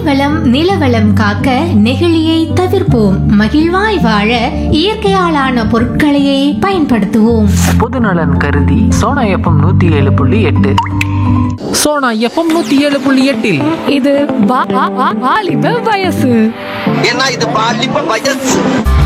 நீர்வளம் நிலவளம் காக்க நெகிழியை தவிர்ப்போம் மகிழ்வாய் வாழ இயற்கையாலான பொருட்களையே பயன்படுத்துவோம் பொதுநலன் கருதி சோனா எஃப்எம் நூற்றி ஏழு புள்ளி எட்டு சோனா எஃப்எம் நூற்றி ஏழு புள்ளி எட்டில் இது வா- வா- வா- வாலிப வயசு ஏன்னா இது பாலிப்ப வயசு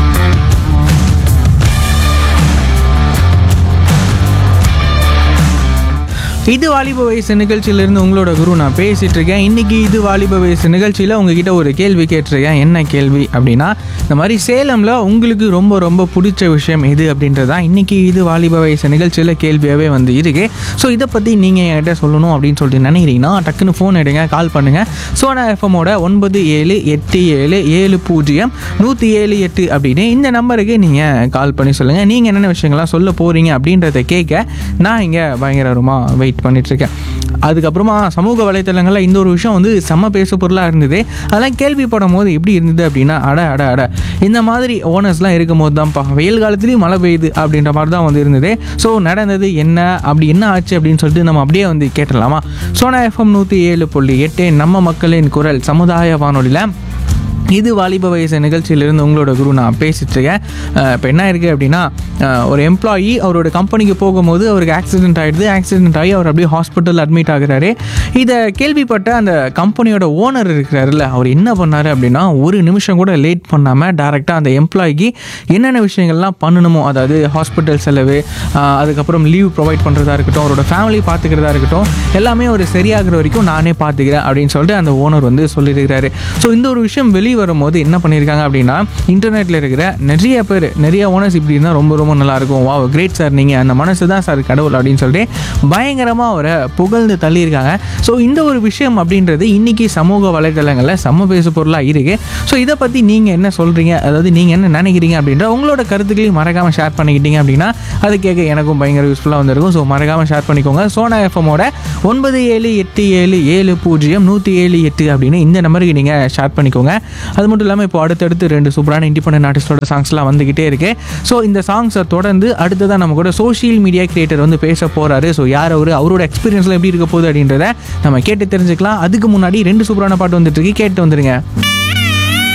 இது வாலிப வயசு நிகழ்ச்சியிலிருந்து உங்களோட குரு நான் பேசிட்டு இருக்கேன் இன்னைக்கு இது வாலிப வயசு நிகழ்ச்சியில் உங்ககிட்ட ஒரு கேள்வி கேட்டிருக்கேன் என்ன கேள்வி அப்படின்னா இந்த மாதிரி சேலமில் உங்களுக்கு ரொம்ப ரொம்ப பிடிச்ச விஷயம் எது அப்படின்றதான் இன்னைக்கு இது வாலிப வயசு நிகழ்ச்சியில் கேள்வியாகவே வந்து இருக்கு ஸோ இதை பற்றி நீங்கள் என்கிட்ட சொல்லணும் அப்படின்னு சொல்லிட்டு நினைக்கிறீங்கன்னா டக்குன்னு ஃபோன் எடுங்க கால் பண்ணுங்கள் சோனா எஃப்எம்மோட ஒன்பது ஏழு எட்டு ஏழு ஏழு பூஜ்ஜியம் நூற்றி ஏழு எட்டு அப்படின்னு இந்த நம்பருக்கு நீங்கள் கால் பண்ணி சொல்லுங்கள் நீங்கள் என்னென்ன விஷயங்கள்லாம் சொல்ல போகிறீங்க அப்படின்றத கேட்க நான் இங்கே பயங்கரமாக வெயிட் பண்ணிகிட்ருக்கேன் அதுக்கப்புறமா சமூக வலைத்தளங்களில் இந்த ஒரு விஷயம் வந்து செம்ம பேசு பொருளாக இருந்தது அதெல்லாம் கேள்விப்படும் போது எப்படி இருந்தது அப்படின்னா அட அட அட இந்த மாதிரி ஓனர்ஸ்லாம் இருக்கும் போது தான்ப்பா வெயில் காலத்துலேயும் மழை பெய்யுது அப்படின்ற மாதிரி தான் வந்து இருந்தது ஸோ நடந்தது என்ன அப்படி என்ன ஆச்சு அப்படின்னு சொல்லிட்டு நம்ம அப்படியே வந்து கேட்டலாமா சோனா எஃப்எம் நூற்றி ஏழு புள்ளி எட்டு நம்ம மக்களின் குரல் சமுதாய வானொலியில் இது வாலிப வயசு நிகழ்ச்சியிலிருந்து உங்களோட குரு நான் பேசிட்டு இருக்கேன் இப்போ என்ன இருக்குது அப்படின்னா அஹ், ஒரு எம்ப்ளாயி அவரோட கம்பெனிக்கு போகும்போது அவருக்கு ஆக்சிடென்ட் ஆகிடுது ஆக்சிடென்ட் ஆகி அவர் அப்படியே ஹாஸ்பிட்டல் அட்மிட் ஆகுறாரு இதை கேள்விப்பட்ட அந்த கம்பெனியோட ஓனர் இருக்கிறாருல்ல அவர் என்ன பண்ணார் அப்படின்னா ஒரு நிமிஷம் கூட லேட் பண்ணாமல் டேரெக்டாக அந்த எம்ப்ளாய்க்கு என்னென்ன விஷயங்கள்லாம் பண்ணணுமோ அதாவது ஹாஸ்பிட்டல் செலவு அஹ், அதுக்கப்புறம் லீவ் ப்ரொவைட் பண்ணுறதா இருக்கட்டும் அவரோட ஃபேமிலி பார்த்துக்கிறதா இருக்கட்டும் எல்லாமே ஒரு சரியாகிற வரைக்கும் நானே பார்த்துக்கிறேன் அப்படின்னு சொல்லிட்டு அந்த ஓனர் வந்து சொல்லியிருக்கிறாரு ஸோ இந்த ஒரு விஷயம் வெளியே வரும்போது என்ன பண்ணியிருக்காங்க அப்படின்னா இன்டர்நெட்டில் இருக்கிற நிறைய பேர் நிறைய ஓனர்ஸ் இப்படி இருந்தால் ரொம்ப ரொம்ப நல்லாயிருக்கும் வா கிரேட் சார் நீங்கள் அந்த மனசு தான் சார் கடவுள் அப்படின்னு சொல்லிட்டு பயங்கரமாக அவரை புகழ்ந்து தள்ளியிருக்காங்க ஸோ இந்த ஒரு விஷயம் அப்படின்றது இன்னைக்கு சமூக வலைதளங்களில் செம்ம பேசு பொருளாக இருக்கு ஸோ இதை பற்றி நீங்கள் என்ன சொல்கிறீங்க அதாவது நீங்கள் என்ன நினைக்கிறீங்க அப்படின்ற உங்களோட கருத்துக்களையும் மறக்காமல் ஷேர் பண்ணிக்கிட்டீங்க அப்படின்னா அது கேட்க எனக்கும் பயங்கர யூஸ்ஃபுல்லாக வந்திருக்கும் ஸோ மறக்காமல் ஷேர் பண்ணிக்கோங்க சோனா எஃப்எம்மோட ஒன்பது ஏழு எட்டு ஏழு ஏழு பூஜ்ஜியம் நூற்றி ஏழு எட்டு அப்படின்னு இந்த நம்பருக்கு நீங்கள் ஷேர் பண்ணிக்கோங்க அது மட்டும் இல்லாமல் இப்போ அடுத்தடுத்து ரெண்டு சூப்பரான இண்டிபெண்டன்ட் ஆர்டிஸ்டோட சாங்ஸ்லாம் வந்துக்கிட்டே இருக்கு ஸோ இந்த சாங்ஸை தொடர்ந்து அடுத்ததாக நம்ம கூட சோஷியல் மீடியா கிரியேட்டர் வந்து பேச போகிறாரு ஸோ யார் அவர் அவரோட எக்ஸ்பீரியன்ஸ்லாம் எப்படி இருக்க போகுது அப்படின்றத நம்ம கேட்டு தெரிஞ்சுக்கலாம் அதுக்கு முன்னாடி ரெண்டு சூப்பரான பாட்டு வந்துட்டு இருக்கு கேட்டு வந்துருங்க